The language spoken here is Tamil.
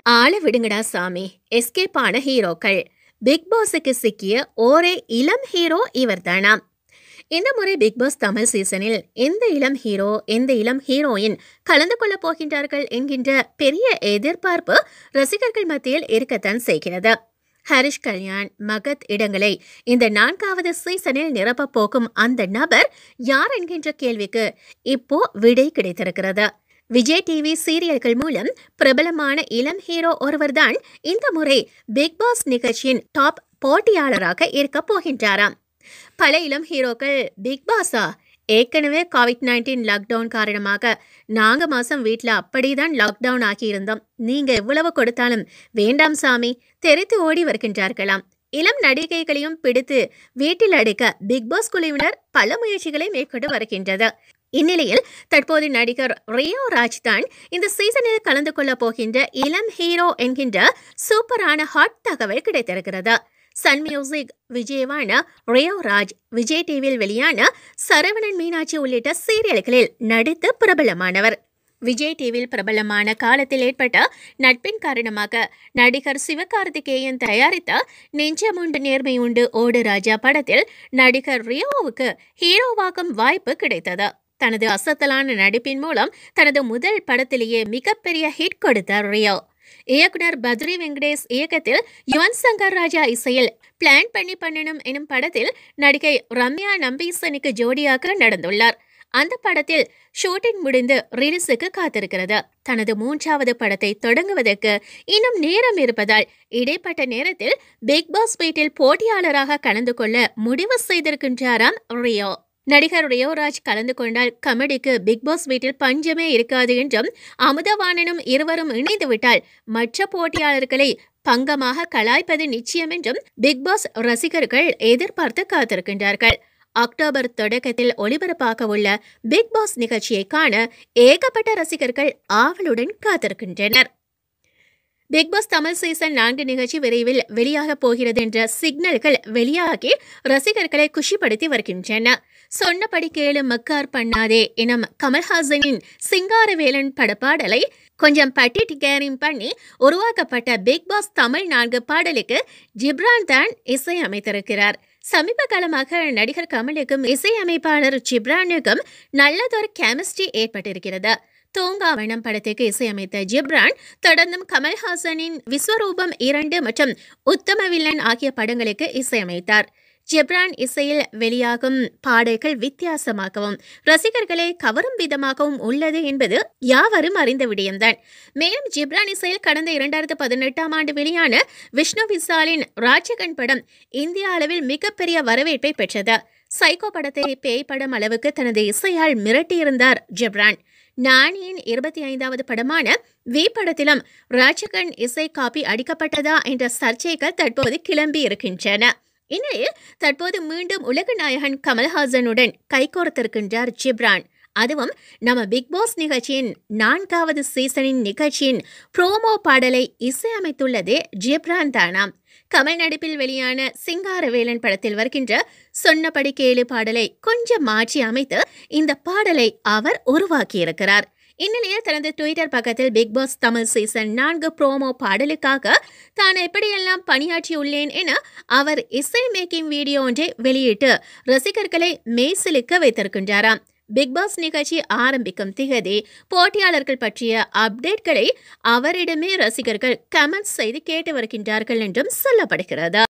ஆள விடுங்கடா சாமி எஸ்கேப் ஆன ஹீரோக்கள் பிக் பாஸுக்கு சிக்கிய ஒரே இளம் ஹீரோ இவர்தானாம் இந்த முறை பிக் பாஸ் தமிழ் சீசனில் எந்த இளம் ஹீரோ எந்த இளம் ஹீரோயின் கலந்து கொள்ளப் போகின்றார்கள் என்கின்ற பெரிய எதிர்பார்ப்பு ரசிகர்கள் மத்தியில் இருக்கத்தான் செய்கிறது ஹரிஷ் கல்யாண் மகத் இடங்களை இந்த நான்காவது சீசனில் நிரப்பப் போகும் அந்த நபர் யார் என்கின்ற கேள்விக்கு இப்போ விடை கிடைத்திருக்கிறது விஜய் டிவி சீரியல்கள் மூலம் பிரபலமான இளம் ஹீரோ ஒருவர்தான் இந்த முறை பிக் பாஸ் நிகழ்ச்சியின் டாப் போட்டியாளராக இருக்கப் போகின்றாராம் பல இளம் ஹீரோக்கள் பிக் பாஸா ஏற்கனவே கோவிட் நைன்டீன் லாக்டவுன் காரணமாக நாங்க மாசம் வீட்டில் அப்படிதான் லாக்டவுன் ஆகியிருந்தோம் நீங்க எவ்வளவு கொடுத்தாலும் வேண்டாம் சாமி தெரித்து ஓடி வருகின்றார்களாம் இளம் நடிகைகளையும் பிடித்து வீட்டில் அடைக்க பிக் பாஸ் குழுவினர் பல முயற்சிகளை மேற்கொண்டு வருகின்றது இந்நிலையில் தற்போது நடிகர் ரியோ ராஜ் தான் இந்த சீசனில் கலந்து கொள்ள போகின்ற இளம் ஹீரோ என்கின்ற சூப்பரான ஹாட் தகவல் கிடைத்திருக்கிறது சன் மியூசிக் விஜயவான ரியோ ராஜ் விஜய் டிவியில் வெளியான சரவணன் மீனாட்சி உள்ளிட்ட சீரியல்களில் நடித்து பிரபலமானவர் விஜய் டிவியில் பிரபலமான காலத்தில் ஏற்பட்ட நட்பின் காரணமாக நடிகர் சிவகார்த்திகேயன் தயாரித்த நெஞ்சமுண்டு நேர்மை உண்டு ஓடு ராஜா படத்தில் நடிகர் ரியோவுக்கு ஹீரோவாகும் வாய்ப்பு கிடைத்தது தனது அசத்தலான நடிப்பின் மூலம் தனது முதல் படத்திலேயே மிகப்பெரிய ஹிட் கொடுத்தார் ரியோ இயக்குனர் பத்ரி வெங்கடேஷ் இயக்கத்தில் யுவன் சங்கர் ராஜா இசையில் பிளான் பண்ணி பண்ணணும் எனும் படத்தில் நடிகை ரம்யா நம்பீசனுக்கு ஜோடியாக நடந்துள்ளார் அந்த படத்தில் ஷூட்டிங் முடிந்து ரிலீஸுக்கு காத்திருக்கிறது தனது மூன்றாவது படத்தை தொடங்குவதற்கு இன்னும் நேரம் இருப்பதால் இடைப்பட்ட நேரத்தில் பிக் பாஸ் வீட்டில் போட்டியாளராக கலந்து கொள்ள முடிவு செய்திருக்கின்றாராம் ரியோ நடிகர் ரியோராஜ் கலந்து கொண்டால் கமெடிக்கு பிக் பாஸ் வீட்டில் பஞ்சமே இருக்காது என்றும் அமுதவாணனும் இருவரும் இணைந்து விட்டால் மற்ற போட்டியாளர்களை பங்கமாக கலாய்ப்பது நிச்சயம் என்றும் பிக் பாஸ் ரசிகர்கள் எதிர்பார்த்து காத்திருக்கின்றார்கள் அக்டோபர் தொடக்கத்தில் ஒளிபரப்பாக உள்ள பிக் பாஸ் நிகழ்ச்சியை காண ஏகப்பட்ட ரசிகர்கள் ஆவலுடன் காத்திருக்கின்றனர் பிக் பாஸ் தமிழ் சீசன் நான்கு நிகழ்ச்சி விரைவில் வெளியாக போகிறது என்ற சிக்னல்கள் வெளியாகி ரசிகர்களை குஷிப்படுத்தி வருகின்றன சொன்னபடி கேளு மக்கார் பண்ணாதே எனும் கமல்ஹாசனின் சிங்காரவேலன் படப்பாடலை கொஞ்சம் பட்டி டிகேரிங் பண்ணி உருவாக்கப்பட்ட பிக் பாஸ் தமிழ் நான்கு பாடலுக்கு ஜிப்ரான் தான் இசையமைத்திருக்கிறார் சமீப காலமாக நடிகர் கமலுக்கும் இசையமைப்பாளர் ஜிப்ரானுக்கும் நல்லதொரு கெமிஸ்ட்ரி ஏற்பட்டிருக்கிறது தூங்காவனம் படத்துக்கு இசையமைத்த ஜிப்ரான் தொடர்ந்தும் கமல்ஹாசனின் விஸ்வரூபம் இரண்டு மற்றும் உத்தம வில்லன் ஆகிய படங்களுக்கு இசையமைத்தார் ஜிப்ரான் இசையில் வெளியாகும் பாடல்கள் வித்தியாசமாகவும் ரசிகர்களை கவரும் விதமாகவும் உள்ளது என்பது யாவரும் அறிந்த விடயம்தான் மேலும் ஜிப்ரான் இசையில் கடந்த இரண்டாயிரத்து பதினெட்டாம் ஆண்டு வெளியான விஷ்ணு விசாலின் ராஜகன் படம் இந்திய அளவில் மிகப்பெரிய வரவேற்பை பெற்றது சைக்கோ படத்தை பேய் படம் அளவுக்கு தனது இசையால் மிரட்டியிருந்தார் ஜிப்ரான் நானியின் இருபத்தி ஐந்தாவது படமான வி படத்திலும் ராஜகன் இசை காப்பி அடிக்கப்பட்டதா என்ற சர்ச்சைகள் தற்போது கிளம்பி இருக்கின்றன இந்நிலையில் தற்போது மீண்டும் உலக நாயகன் கமல்ஹாசனுடன் கைகோர்த்திருக்கின்றார் ஜிப்ரான் அதுவும் நம்ம பிக் பாஸ் நிகழ்ச்சியின் நான்காவது சீசனின் நிகழ்ச்சியின் ப்ரோமோ பாடலை இசையமைத்துள்ளதே ஜிப்ரான் தானாம் கமல் நடிப்பில் வெளியான சிங்காரவேலன் படத்தில் வருகின்ற சொன்னபடி கேளு பாடலை கொஞ்சம் மாற்றி அமைத்து இந்த பாடலை அவர் உருவாக்கியிருக்கிறார் இந்நிலையில் தனது ட்விட்டர் பக்கத்தில் பிக் பாஸ் தமிழ் சீசன் நான்கு ப்ரோமோ பாடலுக்காக தான் எப்படியெல்லாம் பணியாற்றியுள்ளேன் என அவர் இசை மேக்கிங் வீடியோ ஒன்றை வெளியிட்டு ரசிகர்களை மெய்சிலுக்க வைத்திருக்கின்றாராம் பிக் பாஸ் நிகழ்ச்சி ஆரம்பிக்கும் திகதி போட்டியாளர்கள் பற்றிய அப்டேட்களை அவரிடமே ரசிகர்கள் கமெண்ட் செய்து கேட்டு வருகின்றார்கள் என்றும் சொல்லப்படுகிறது